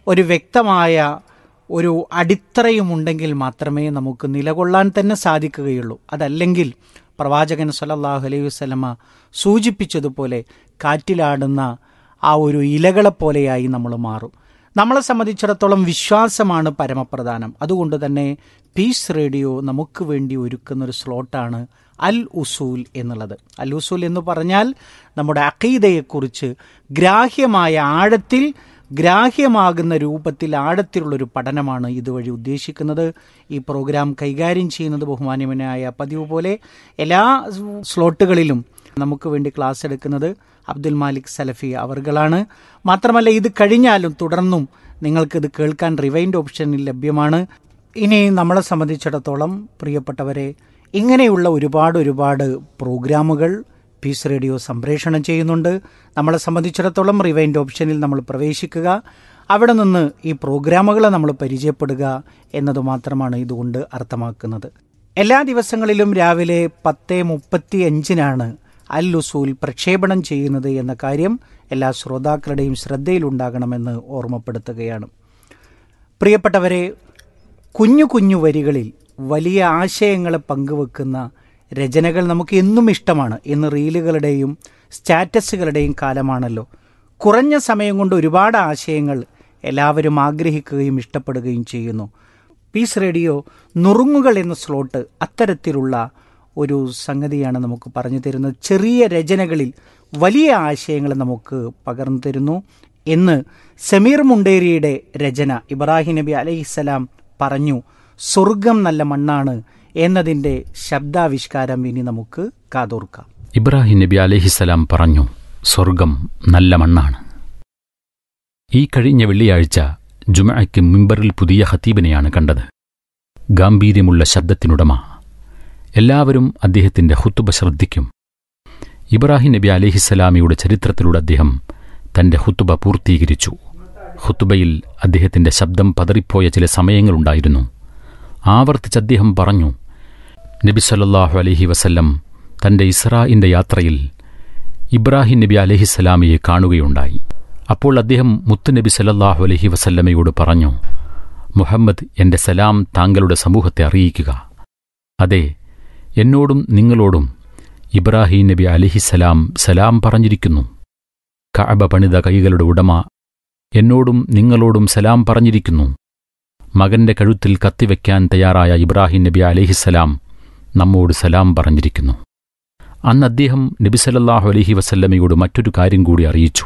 ഒരു വ്യക്തമായ ഒരു അടിത്തറയുമുണ്ടെങ്കിൽ മാത്രമേ നമുക്ക് നിലകൊള്ളാൻ തന്നെ സാധിക്കുകയുള്ളൂ അതല്ലെങ്കിൽ പ്രവാചകൻ സല്ലല്ലാഹു അലൈഹി വസല്ലമ സൂചിപ്പിച്ചതുപോലെ കാറ്റിലാടുന്ന ആ ഒരു ഇലകളെപ്പോലെയായി നമ്മൾ മാറും നമ്മളെ സംബന്ധിച്ചിടത്തോളം വിശ്വാസമാണ് പരമപ്രധാനം അതുകൊണ്ട് തന്നെ പീസ് റേഡിയോ നമുക്ക് വേണ്ടി ഒരുക്കുന്ന ഒരു സ്ലോട്ടാണ് അൽ ഉസൂൽ എന്നുള്ളത് അൽ ഉസൂൽ എന്ന് പറഞ്ഞാൽ നമ്മുടെ അഖീദയെക്കുറിച്ച് ഗ്രാഹ്യമായ ആഴത്തിൽ ഗ്രാഹ്യമാകുന്ന രൂപത്തിൽ ആഴത്തിലുള്ളൊരു പഠനമാണ് ഇതുവഴി ഉദ്ദേശിക്കുന്നത് ഈ പ്രോഗ്രാം കൈകാര്യം ചെയ്യുന്നത് ബഹുമാന്യമനായ പതിവ് പോലെ എല്ലാ സ്ലോട്ടുകളിലും നമുക്ക് വേണ്ടി ക്ലാസ് എടുക്കുന്നത് അബ്ദുൽ മാലിക് സലഫി അവർകളാണ് മാത്രമല്ല ഇത് കഴിഞ്ഞാലും തുടർന്നും നിങ്ങൾക്കിത് കേൾക്കാൻ റിവൈൻഡ് ഓപ്ഷനിൽ ലഭ്യമാണ് ഇനി നമ്മളെ സംബന്ധിച്ചിടത്തോളം പ്രിയപ്പെട്ടവരെ ഇങ്ങനെയുള്ള ഒരുപാട് ഒരുപാട് പ്രോഗ്രാമുകൾ പീസ് റേഡിയോ സംപ്രേഷണം ചെയ്യുന്നുണ്ട് നമ്മളെ സംബന്ധിച്ചിടത്തോളം റിവൈൻഡ് ഓപ്ഷനിൽ നമ്മൾ പ്രവേശിക്കുക അവിടെ നിന്ന് ഈ പ്രോഗ്രാമുകളെ നമ്മൾ പരിചയപ്പെടുക എന്നത് മാത്രമാണ് ഇതുകൊണ്ട് അർത്ഥമാക്കുന്നത് എല്ലാ ദിവസങ്ങളിലും രാവിലെ പത്ത് മുപ്പത്തി അഞ്ചിനാണ് അൽ ഉസൂൽ പ്രക്ഷേപണം ചെയ്യുന്നത് എന്ന കാര്യം എല്ലാ ശ്രോതാക്കളുടെയും ശ്രദ്ധയിലുണ്ടാകണമെന്ന് ഓർമ്മപ്പെടുത്തുകയാണ് പ്രിയപ്പെട്ടവരെ കുഞ്ഞു കുഞ്ഞു വരികളിൽ വലിയ ആശയങ്ങളെ പങ്കുവെക്കുന്ന രചനകൾ നമുക്ക് എന്നും ഇഷ്ടമാണ് ഇന്ന് റീലുകളുടെയും സ്റ്റാറ്റസുകളുടെയും കാലമാണല്ലോ കുറഞ്ഞ സമയം കൊണ്ട് ഒരുപാട് ആശയങ്ങൾ എല്ലാവരും ആഗ്രഹിക്കുകയും ഇഷ്ടപ്പെടുകയും ചെയ്യുന്നു പീസ് റേഡിയോ നുറുങ്ങുകൾ എന്ന സ്ലോട്ട് അത്തരത്തിലുള്ള ഒരു സംഗതിയാണ് നമുക്ക് പറഞ്ഞു തരുന്നത് ചെറിയ രചനകളിൽ വലിയ ആശയങ്ങൾ നമുക്ക് പകർന്നു തരുന്നു എന്ന് സമീർ മുണ്ടേരിയുടെ രചന ഇബ്രാഹിം നബി അലൈഹിസ്സലാം പറഞ്ഞു സ്വർഗം നല്ല മണ്ണാണ് എന്നതിൻ്റെ ശബ്ദാവിഷ്കാരം ഇനി നമുക്ക് കാതോർക്കാം ഇബ്രാഹിം നബി അലഹിസലാം പറഞ്ഞു സ്വർഗം നല്ല മണ്ണാണ് ഈ കഴിഞ്ഞ വെള്ളിയാഴ്ച ജുമഅയ്ക്ക് മിമ്പറിൽ പുതിയ ഹത്തീബിനെയാണ് കണ്ടത് ഗാംഭീര്യമുള്ള ശബ്ദത്തിനുടമ എല്ലാവരും അദ്ദേഹത്തിന്റെ ഹുത്തുബ ശ്രദ്ധിക്കും ഇബ്രാഹിം നബി അലഹിസലാമിയുടെ ചരിത്രത്തിലൂടെ അദ്ദേഹം തന്റെ ഹുത്തുബ പൂർത്തീകരിച്ചു ഹുത്തുബയിൽ അദ്ദേഹത്തിന്റെ ശബ്ദം പതറിപ്പോയ ചില സമയങ്ങളുണ്ടായിരുന്നു ആവർത്തിച്ച് അദ്ദേഹം പറഞ്ഞു നബി സല്ലല്ലാഹു അലൈഹി വസല്ലം തന്റെ ഇസ്രായിന്റെ യാത്രയിൽ ഇബ്രാഹിം നബി അലഹിസ്സലാമയെ കാണുകയുണ്ടായി അപ്പോൾ അദ്ദേഹം മുത്തുനബി സല്ലല്ലാഹു അലൈഹി വസല്ലമയോട് പറഞ്ഞു മുഹമ്മദ് എന്റെ സലാം താങ്കളുടെ സമൂഹത്തെ അറിയിക്കുക അതെ എന്നോടും നിങ്ങളോടും ഇബ്രാഹിം നബി അലിഹിസലാം സലാം പറഞ്ഞിരിക്കുന്നു കഅബ പണിത കൈകളുടെ ഉടമ എന്നോടും നിങ്ങളോടും സലാം പറഞ്ഞിരിക്കുന്നു മകന്റെ കഴുത്തിൽ കത്തിവെക്കാൻ തയ്യാറായ ഇബ്രാഹിം നബി അലിഹിസലാം നമ്മോട് സലാം പറഞ്ഞിരിക്കുന്നു അന്ന് അദ്ദേഹം നബി സല്ലല്ലാഹു അലൈഹി വസല്ലമയോട് മറ്റൊരു കാര്യം കൂടി അറിയിച്ചു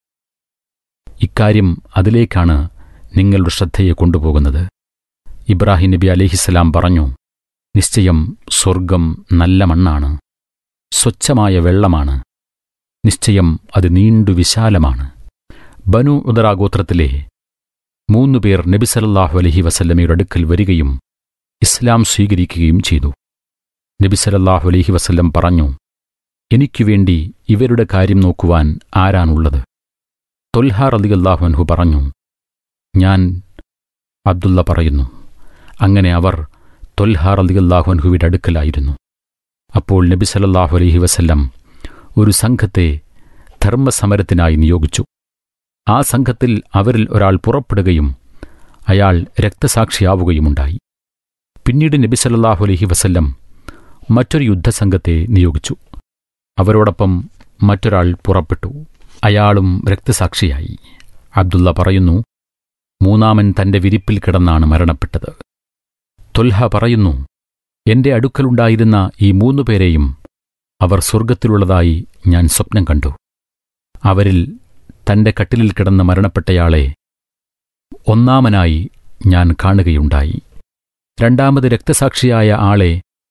ഇക്കാര്യം അതിലേക്കാണ് നിങ്ങളുടെ ശ്രദ്ധയെ കൊണ്ടുപോകുന്നത് ഇബ്രാഹിം നബി അലിഹിസലാം പറഞ്ഞു നിശ്ചയം സ്വർഗം നല്ല മണ്ണാണ് സ്വച്ഛമായ വെള്ളമാണ് നിശ്ചയം അത് നീണ്ടു വിശാലമാണ് ബനു ഉദറാഗോത്രത്തിലെ മൂന്നു പേർ നബി സല്ലല്ലാഹു അലൈഹി വസല്ലമയുടെ അടുക്കൽ വരികയും ഇസ്ലാം സ്വീകരിക്കുകയും ചെയ്തു നബി സല്ലല്ലാഹു അലൈഹി വസല്ലം പറഞ്ഞു എനിക്കുവേണ്ടി ഇവരുടെ കാര്യം നോക്കുവാൻ ആരാണുള്ളത് തൊൽഹ റളിയല്ലാഹു അൻഹു പറഞ്ഞു ഞാൻ അബ്ദുള്ള പറയുന്നു അങ്ങനെ അവർ തൊൽഹ റളിയല്ലാഹു അൻഹുവിന്റെ അടുക്കലായിരുന്നു അപ്പോൾ നബി സല്ലല്ലാഹു അലൈഹി വസല്ലം ഒരു സംഘത്തെ ധർമ്മസമരത്തിനായി നിയോഗിച്ചു ആ സംഘത്തിൽ അവരിൽ ഒരാൾ പുറപ്പെടുകയും അയാൾ രക്തസാക്ഷിയാവുകയുമുണ്ടായി പിന്നീട് നബി സല്ലല്ലാഹു അലൈഹി വസല്ലം മറ്റൊരു യുദ്ധസംഘത്തെ നിയോഗിച്ചു അവരോടൊപ്പം മറ്റൊരാൾ പുറപ്പെട്ടു അയാളും രക്തസാക്ഷിയായി അബ്ദുള്ള പറയുന്നു മൂന്നാമൻ തന്റെ വിരിപ്പിൽ കിടന്നാണ് മരണപ്പെട്ടത് തൊൽഹ പറയുന്നു എന്റെ അടുക്കലുണ്ടായിരുന്ന ഈ മൂന്നു പേരെയും അവർ സ്വർഗത്തിലുള്ളതായി ഞാൻ സ്വപ്നം കണ്ടു അവരിൽ തന്റെ കട്ടിലിൽ കിടന്ന് മരണപ്പെട്ടയാളെ ഒന്നാമനായി ഞാൻ കാണുകയുണ്ടായി രണ്ടാമത് രക്തസാക്ഷിയായ ആളെ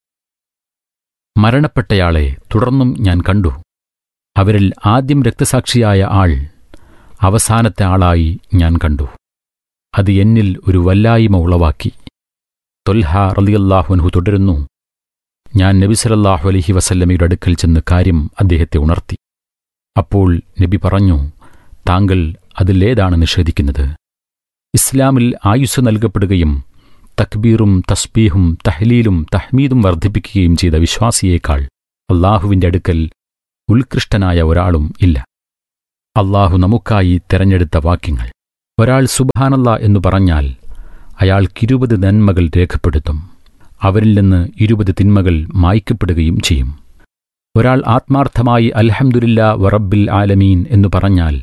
മരണപ്പെട്ടയാളെ തുടർന്നും ഞാൻ കണ്ടു അവരിൽ ആദ്യം രക്തസാക്ഷിയായ ആൾ അവസാനത്തെ ആളായി ഞാൻ കണ്ടു അത് എന്നിൽ ഒരു വല്ലായ്മ ഉളവാക്കി തൊൽഹ റലിയല്ലാഹുൻഹു തുടരുന്നു ഞാൻ നബി സലല്ലാഹു അലഹി വസല്ലമയുടെ അടുക്കൽ ചെന്ന് കാര്യം അദ്ദേഹത്തെ ഉണർത്തി അപ്പോൾ നബി പറഞ്ഞു താങ്കൾ അതിലേതാണ് നിഷേധിക്കുന്നത് ഇസ്ലാമിൽ ആയുസ് നൽകപ്പെടുകയും തക്ബീറും തസ്ബീഹും തഹ്ലീലും തഹ്മീദും വർദ്ധിപ്പിക്കുകയും ചെയ്ത വിശ്വാസിയേക്കാൾ അള്ളാഹുവിന്റെ അടുക്കൽ ഉത്കൃഷ്ടനായ ഒരാളും ഇല്ല അള്ളാഹു നമുക്കായി തെരഞ്ഞെടുത്ത വാക്യങ്ങൾ ഒരാൾ സുബാനല്ല എന്നു പറഞ്ഞാൽ അയാൾക്കിരുപത് നന്മകൾ രേഖപ്പെടുത്തും അവരിൽ നിന്ന് ഇരുപത് തിന്മകൾ മായ്ക്കപ്പെടുകയും ചെയ്യും ഒരാൾ ആത്മാർത്ഥമായി അൽഹംദുലില്ല വറബ്ബിൽ ആലമീൻ എന്നു പറഞ്ഞാൽ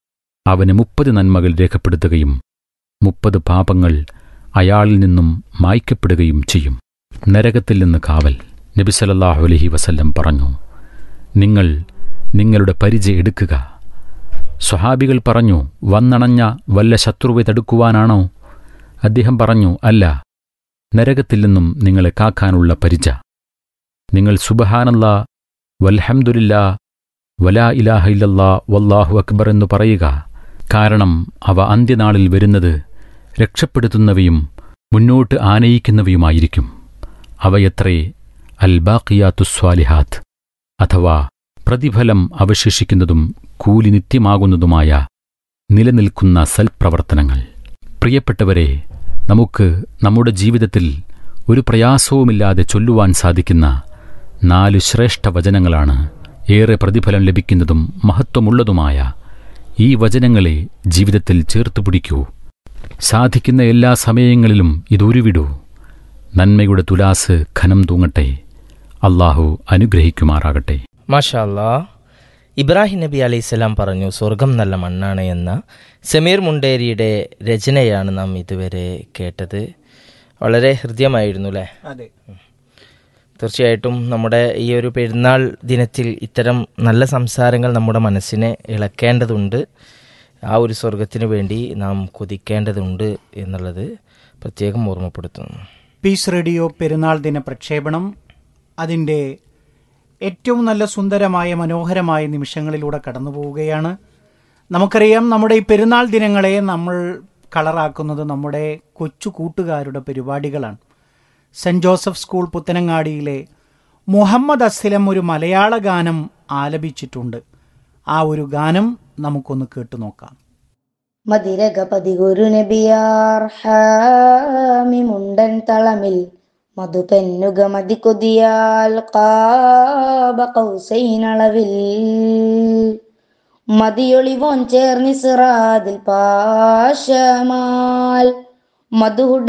അവന് മുപ്പത് നന്മകൾ രേഖപ്പെടുത്തുകയും മുപ്പത് പാപങ്ങൾ അയാളിൽ നിന്നും മായ്ക്കപ്പെടുകയും ചെയ്യും നരകത്തിൽ നിന്ന് കാവൽ നബി സല്ലല്ലാഹു അലൈഹി വസല്ലം പറഞ്ഞു നിങ്ങൾ നിങ്ങളുടെ പരിച എടുക്കുക സ്വഹാബികൾ പറഞ്ഞു വന്നണഞ്ഞ വല്ല ശത്രുവെ തടുക്കുവാനാണോ അദ്ദേഹം പറഞ്ഞു അല്ല നരകത്തിൽ നിന്നും നിങ്ങളെ കാക്കാനുള്ള പരിച നിങ്ങൾ സുബഹാനല്ല വൽഹംദുലില്ല വലാ ഇലാഹ ഇല്ലല്ലാ വല്ലാഹു അക്ബർ എന്നു പറയുക കാരണം അവ അന്ത്യനാളിൽ വരുന്നത് രക്ഷപ്പെടുത്തുന്നവയും മുന്നോട്ട് ആനയിക്കുന്നവയുമായിരിക്കും അവയത്രേ അൽ ബാക്കിയാത്തുസ്വാലിഹാത്ത് അഥവാ പ്രതിഫലം അവശേഷിക്കുന്നതും കൂലി നിത്യമാകുന്നതുമായ നിലനിൽക്കുന്ന സൽപ്രവർത്തനങ്ങൾ പ്രിയപ്പെട്ടവരെ നമുക്ക് നമ്മുടെ ജീവിതത്തിൽ ഒരു പ്രയാസവുമില്ലാതെ ചൊല്ലുവാൻ സാധിക്കുന്ന നാല് ശ്രേഷ്ഠ വചനങ്ങളാണ് ഏറെ പ്രതിഫലം ലഭിക്കുന്നതും മഹത്വമുള്ളതുമായ ഈ വചനങ്ങളെ ജീവിതത്തിൽ ചേർത്തു പിടിക്കൂ സാധിക്കുന്ന എല്ലാ സമയങ്ങളിലും ഇതുരുവിടൂ നന്മയുടെ തുലാസ് ഖനം തൂങ്ങട്ടെ അള്ളാഹു അനുഗ്രഹിക്കുമാറാകട്ടെ മാഷാല്ലാ ഇബ്രാഹിം നബി അലൈഹിസ്സലാം പറഞ്ഞു സ്വർഗം നല്ല മണ്ണാണ് എന്ന സമീർ മുണ്ടേരിയുടെ രചനയാണ് നാം ഇതുവരെ കേട്ടത് വളരെ ഹൃദ്യമായിരുന്നു അല്ലേ അതെ തീർച്ചയായിട്ടും നമ്മുടെ ഈ ഒരു പെരുന്നാൾ ദിനത്തിൽ ഇത്തരം നല്ല സംസാരങ്ങൾ നമ്മുടെ മനസ്സിനെ ഇളക്കേണ്ടതുണ്ട് ആ ഒരു സ്വർഗത്തിന് വേണ്ടി നാം കൊതിക്കേണ്ടതുണ്ട് എന്നുള്ളത് പ്രത്യേകം ഓർമ്മപ്പെടുത്തുന്നു പീസ് റേഡിയോ പെരുന്നാൾ ദിന പ്രക്ഷേപണം അതിൻ്റെ ഏറ്റവും നല്ല സുന്ദരമായ മനോഹരമായ നിമിഷങ്ങളിലൂടെ കടന്നു പോവുകയാണ് നമുക്കറിയാം നമ്മുടെ ഈ പെരുന്നാൾ ദിനങ്ങളെ നമ്മൾ കളറാക്കുന്നത് നമ്മുടെ കൊച്ചു കൂട്ടുകാരുടെ പരിപാടികളാണ് സെൻറ് ജോസഫ് സ്കൂൾ പുത്തനങ്ങാടിയിലെ മുഹമ്മദ് അസ്ലം ഒരു മലയാള ഗാനം ആലപിച്ചിട്ടുണ്ട് ആ ഒരു ഗാനം നമുക്കൊന്ന് കേട്ടു നോക്കാം മതിരകപതി ഗുരുനബിയാർ ഹാമി മുണ്ടൻ തളമിൽ മധുപെന്നുക മതി കൊതിയാൽ കാബ കൗസൈനളവിൽ മതിയൊളിവോൻ ചേർന്നിസിറാതിൽ പാശമാൽ മധുഹുട